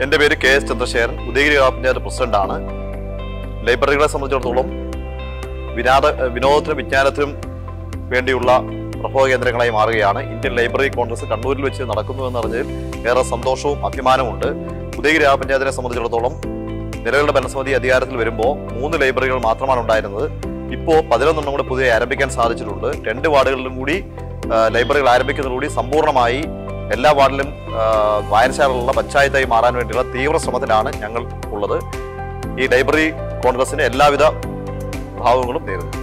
എൻ്റെ പേര് K S Chandrasekharan Udayagiri ഗ്രാമപഞ്ചായത്ത് പ്രസിഡന്റാണ് ലൈബ്രറികളെ സംബന്ധിച്ചിടത്തോളം വിനോദ വിനോദത്തിനും വിജ്ഞാനത്തിനും വേണ്ടിയുള്ള പ്രഭവ കേന്ദ്രങ്ങളായി മാറുകയാണ് ഇന്ത്യൻ ലൈബ്രറി കോൺഗ്രസ് കണ്ണൂരിൽ വെച്ച് നടക്കുന്നു എന്നറിഞ്ഞതിൽ ഏറെ സന്തോഷവും അഭിമാനമുണ്ട് ഉദയഗിരി ഗ്രാമപഞ്ചായത്തിനെ സംബന്ധിച്ചിടത്തോളം നിലവിലുള്ള ഭരണസമിതി അധികാരത്തിൽ വരുമ്പോൾ മൂന്ന് ലൈബ്രറികൾ മാത്രമാണ് ഉണ്ടായിരുന്നത് ഇപ്പോൾ പതിനൊന്നെണ്ണം കൂടി പുതിയ ആരംഭിക്കാൻ സാധിച്ചിട്ടുണ്ട് രണ്ട് വാർഡുകളിലും കൂടി ആ, ലൈബ്രറികൾ ആരംഭിക്കുന്നതോടുകൂടി സമ്പൂർണ്ണമായി എല്ലാ വാർഡിലും ആ, വായനശാലകളുള്ള പഞ്ചായത്തായി മാറാൻ വേണ്ടിയുള്ള തീവ്ര ശ്രമത്തിലാണ് ഞങ്ങൾ ഉള്ളത് ഈ ലൈബ്രറി കോൺഗ്രസിന് എല്ലാവിധ ഭാവങ്ങളും നേരുന്നു